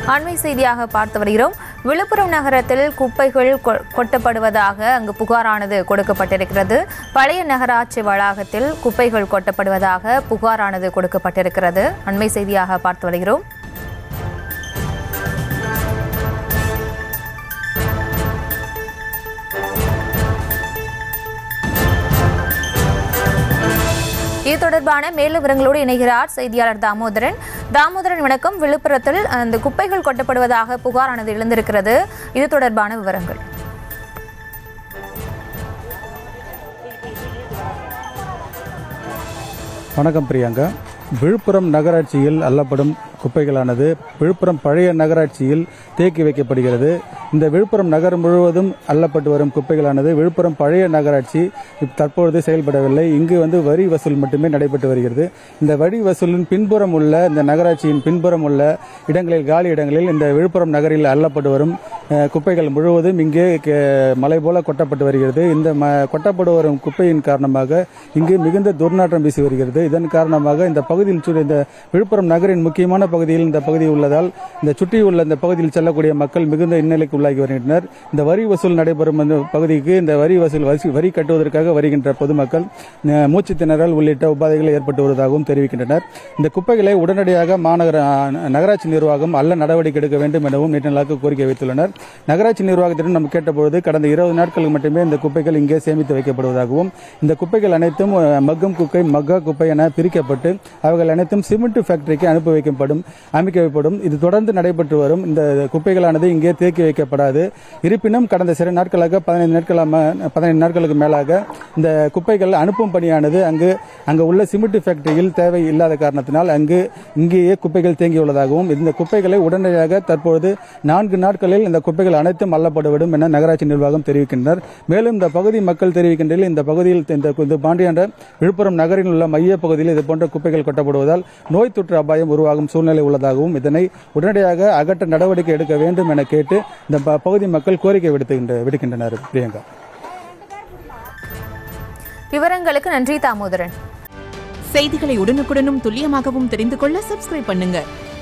அண்மை செய்தியாக பார்த்து வருகிறோம் விழுப்புரம் நகரத்தில் குப்பைகள் கொ- கொட்டப்படுவதாக அங்கு புகாரானது கொடுக்கப்பட்டிருக்கிறது பழைய நகராட்சி வளாகத்தில் குப்பைகள் கொட்டப்படுவதாக புகாரானது கொடுக்கப்பட்டிருக்கிறது அண்மை செய்தியாக பார்த்து வருகிறோம் இது தொடர்பான மேலும் விவரங்களோடு இணைகிறார் செய்தியாளர் தாமோதரன் தாமோதரன் வணக்கம் விழுப்புரத்தில் அந்த குப்பைகள் கொட்டப்படுவதாக புகாரானது எழுந்திருக்கிறது இது தொடர்பான விவரங்கள் வணக்கம் பிரியங்கா விழுப்புரம் நகராட்சியில் அள்ளப்படும் குப்பைகளானது விழுப்புரம் பழைய நகராட்சியில் தேக்கி வைக்கப்படுகிறது இந்த விழுப்புரம் நகரம் முழுவதும் அள்ளப்பட்டு வரும் குப்பைகளானது விழுப்புரம் பழைய நகராட்சி இப்ப தற்பொழுது செயல்படவில்லை இங்கு வந்து வரி வசூல் மட்டுமே நடைபெற்று வருகிறது இந்த வரி வசூலின் பின்புறம் உள்ள இந்த நகராட்சியின் பின்புறம் உள்ள இடங்களில் காலி இடங்களில் இந்த விழுப்புரம் நகரில் அள்ளப்பட்டு வரும் அஹ், குப்பைகள் முழுவதும் இங்கே கே- மலை போல கொட்டப்பட்டு வருகிறது இந்த ம கொட்டப்பட்டு வரும் குப்பையின் காரணமாக இங்கு மிகுந்த துர்நாற்றம் வீசி வருகிறது இதன் காரணமாக இந்த பகுதியில் சு- இந்த விழுப்புரம் நகரின் முக்கியமான பகுதியில் இந்த பகுதி உள்ளதால் இந்த சுற்றியுள்ள இந்த பகுதியில் செல்லக்கூடிய மக்கள் மிகுந்த இன்னலுக்கு உள்ளாகி வருகின்றனர் இந்த வரி வசூல் நடைபெறும் அந்த பகுதிக்கு இந்த வரி வசூல் வசி- வரி கட்டுவதற்காக வருகின்ற பொதுமக்கள் அஹ், மூச்சுத் திணறல் உள்ளிட்ட உபாதைகள் ஏற்பட்டு வருவதாகவும் தெரிவிக்கின்றனர் இந்த குப்பைகளை உடனடியாக மாநகர அஹ், நகராட்சி நிர்வாகம் அல்ல நடவடிக்கை எடுக்க வேண்டும் எனவும் நீண்ட நாளாக கோரிக்கை வைத்துள்ளனர் நகராட்சி நிர்வாகத்திடம் நம்ம கேட்டபொழுது கடந்த இருபது நாட்களுக்கு மட்டுமே இந்த குப்பைகள் இங்கே சேமித்து வைக்கப்படுவதாகவும் இந்த குப்பைகள் அனைத்தும் அஹ், மக்கும் குப்பை மக்கா குப்பை என பிரிக்கப்பட்டு அவைகள் அனைத்தும் சிமெண்ட் ஃபேக்டரிக்கு அனுப்பி வைக்கப்படும் அமைக்க வைக்கப்படும் இது தொடர்ந்து நடைபெற்று வரும் இந்த குப்பைகளானது இங்கே தேக்கி வைக்கப்படாது இருப்பினும் கடந்த சில நாட்களாக பதினைந்து நாட்களாக பதினைந்து நாட்களுக்கு மேலாக இந்த குப்பைகள் அனுப்பும் பணியானது அங்கு அங்கு உள்ள சிமெண்ட் ஃபேக்டரியில் தேவை இல்லாத காரணத்தினால் அங்கு இங்கேயே குப்பைகள் தேங்கியுள்ளதாகவும் இந்த குப்பைகளை உடனடியாக தற்பொழுது நான்கு நாட்களில் இந்த குப்பைகள் அனைத்தும் அள்ளப்பட்டுவிடும் என நகராட்சி நிர்வாகம் தெரிவிக்கின்றனர் மேலும் இந்த பகுதி மக்கள் தெரிவிக்கின்றனர் இந்த பகுதியில் இந்த இந்த பாண்டியாண்ட விழுப்புரம் நகரில் உள்ள மைய பகுதியில் இது போன்ற குப்பைகள் கொட்டப்படுவதால் நோய் தொற்று அபாயம் உருவாகும் சூழ்நிலை உள்ளதாகவும் இதனை உடனடியாக அகற்ற நடவடிக்கை எடுக்க வேண்டும் என கேட்டு இந்த ப- பகுதி மக்கள் கோரிக்கை விடுத்துகின்ற விடுக்கின்றனர் பிரியங்கா விவரங்களுக்கு நன்றி தாமோதரன் செய்திகளை உடனுக்குடனும் துல்லியமாகவும் தெரிந்து கொள்ள சப்ஸ்கிரைப் பண்ணுங்க